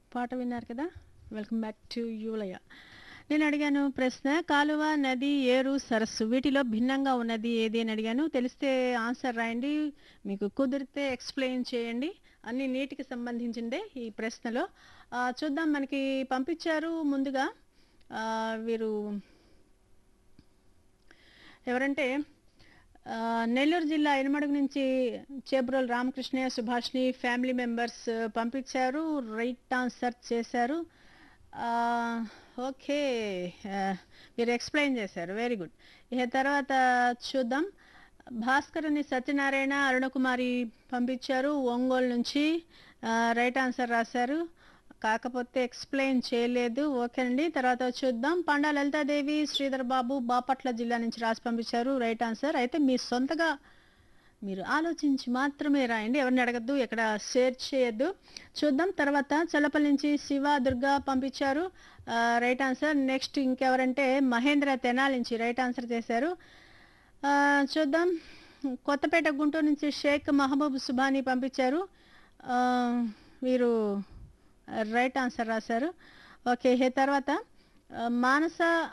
పాట విన్నారు కదా వెల్కమ్ బ్యాక్ టు యూలయ నేను అడిగాను ప్రశ్న కాలువ నది ఏరు సరస్సు వీటిలో భిన్నంగా ఉన్నది ఏది అని అడిగాను తెలిస్తే ఆన్సర్ రాయండి మీకు కుదిరితే ఎక్స్ప్లెయిన్ చేయండి అన్ని నీటికి సంబంధించిందే ఈ ప్రశ్నలో ఆ, చూద్దాం మనకి పంపించారు ముందుగా ఆ, వీరు ఎవరంటే ఆ, నెల్లూరు జిల్లా ఎనమడుగు నుంచి చేబ్రోల్ రామకృష్ణయ్య సుభాష్ని ఫ్యామిలీ మెంబర్స్ పంపించారు రైట్ ఆన్సర్ చేశారు ఆ, ఓకే ఆ, మీరు ఎక్స్ప్లెయిన్ చేశారు వెరీ గుడ్ ఇక తర్వాత చూద్దాం భాస్కర్ని సత్యనారాయణ అరుణకుమారి పంపించారు ఒంగోలు నుంచి ఆ, రైట్ ఆన్సర్ రాశారు కాకపోతే ఎక్స్ప్లెయిన్ చేయలేదు ఓకే అండి తర్వాత చూద్దాం పండా లలితాదేవి శ్రీధర్ బాబు బాపట్ల జిల్లా నుంచి రాసి పంపించారు రైట్ ఆన్సర్ అయితే మీ సొంతగా మీరు ఆలోచించి మాత్రమే రాయండి ఎవరిని అడగద్దు ఎక్కడ షేర్ చేయొద్దు చూద్దాం తర్వాత చల్లపల్లి నుంచి శివ దుర్గా పంపించారు ఆ, రైట్ ఆన్సర్ నెక్స్ట్ ఇంకెవరంటే మహేంద్ర తెనాలి నుంచి రైట్ ఆన్సర్ చేశారు ఆ, చూద్దాం కొత్తపేట గుంటూరు నుంచి షేక్ మహబూబ్ సుబాని పంపించారు ఆ, వీరు రైట్ ఆన్సర్ రాశారు ఓకే ఏ తర్వాత ఆ, మానస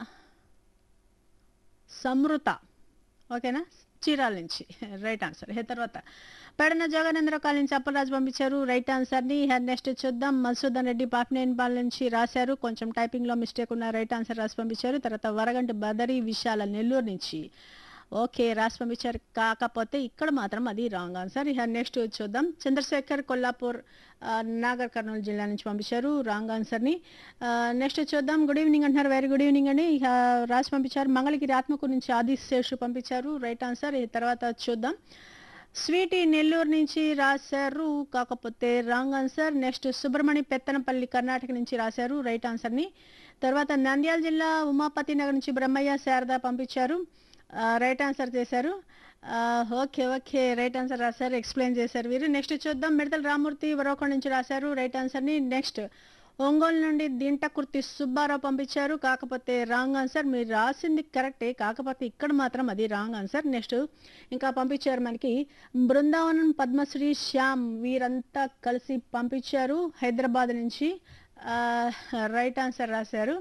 సమృత ఓకేనా చీరాల నుంచి రైట్ ఆన్సర్ ఏ తర్వాత పెడన జోగానంద్ర కాల్ నుంచి అప్పలరాజు పంపించారు రైట్ ఆన్సర్ని నెక్స్ట్ చూద్దాం మధుసూదన్ రెడ్డి పాపినేనిపాల నుంచి రాశారు కొంచెం టైపింగ్లో మిస్టేక్ ఉన్న రైట్ ఆన్సర్ రాసి పంపించారు తర్వాత వరగంటి బదరి విశాల నెల్లూరు నుంచి ఓకే రాసి పంపించారు కాకపోతే ఇక్కడ మాత్రం అది రాంగ్ ఆన్సర్ ఇక నెక్స్ట్ చూద్దాం చంద్రశేఖర్ కొల్లాపూర్ ఆ, నాగర్ కర్నూలు జిల్లా నుంచి పంపించారు రాంగ్ ఆన్సర్ని నెక్స్ట్ చూద్దాం గుడ్ ఈవినింగ్ అంటున్నారు వెరీ గుడ్ ఈవినింగ్ అండి ఇక రాసి పంపించారు మంగళగిరి ఆత్మకూరు నుంచి ఆదిశేషు పంపించారు రైట్ ఆన్సర్ ఈ తర్వాత చూద్దాం స్వీటీ నెల్లూరు నుంచి రాశారు కాకపోతే wrong answer next Subrahmani Pettanapalli Karnataka నుంచి రాశారు రైట్ ఆన్సర్ని తర్వాత నంద్యాల జిల్లా ఉమాపతి నగర్ నుంచి బ్రహ్మయ్య శారద పంపించారు రైట్ ఆన్సర్ చేశారు ఆ, ఓకే ఓకే రైట్ ఆన్సర్ రాశారు ఎక్స్ప్లెయిన్ చేశారు వీరు నెక్స్ట్ చూద్దాం మిడతల రామూర్తి వరోకొండ నుంచి రాశారు రైట్ ఆన్సర్ని నెక్స్ట్ ఒంగోలు నుండి దింటకుర్తి సుబ్బారావు పంపించారు కాకపోతే రాంగ్ ఆన్సర్ మీరు రాసింది కరెక్టే కాకపోతే ఇక్కడ మాత్రం అది రాంగ్ ఆన్సర్ నెక్స్ట్ ఇంకా పంపించారు మనకి బృందావనం పద్మశ్రీ శ్యామ్ వీరంతా కలిసి పంపించారు హైదరాబాద్ నుంచి రైట్ ఆన్సర్ రాశారు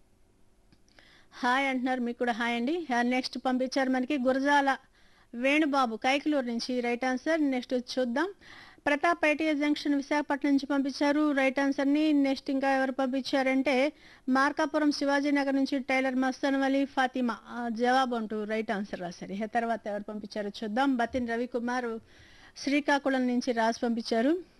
హాయ్ అంటున్నారు మీకు కూడా హాయ్ అండి నెక్స్ట్ పంపించారు మనకి గురజాల వేణుబాబు కైకలూరు నుంచి రైట్ ఆన్సర్ నెక్స్ట్ చూద్దాం ప్రతాప్ ఐటీఐ జంక్షన్ విశాఖపట్నం నుంచి పంపించారు రైట్ ఆన్సర్ని నెక్స్ట్ ఇంకా ఎవరు పంపించారంటే మార్కాపురం శివాజీ నగర్ నుంచి టైలర్ మస్తాన్ అలీ ఫాతిమా ఆ, జవాబు అంటూ రైట్ ఆన్సర్ రాశారు ఇక తర్వాత ఎవరు పంపించారో చూద్దాం బతిన్ రవికుమార్ శ్రీకాకుళం నుంచి రాసి పంపించారు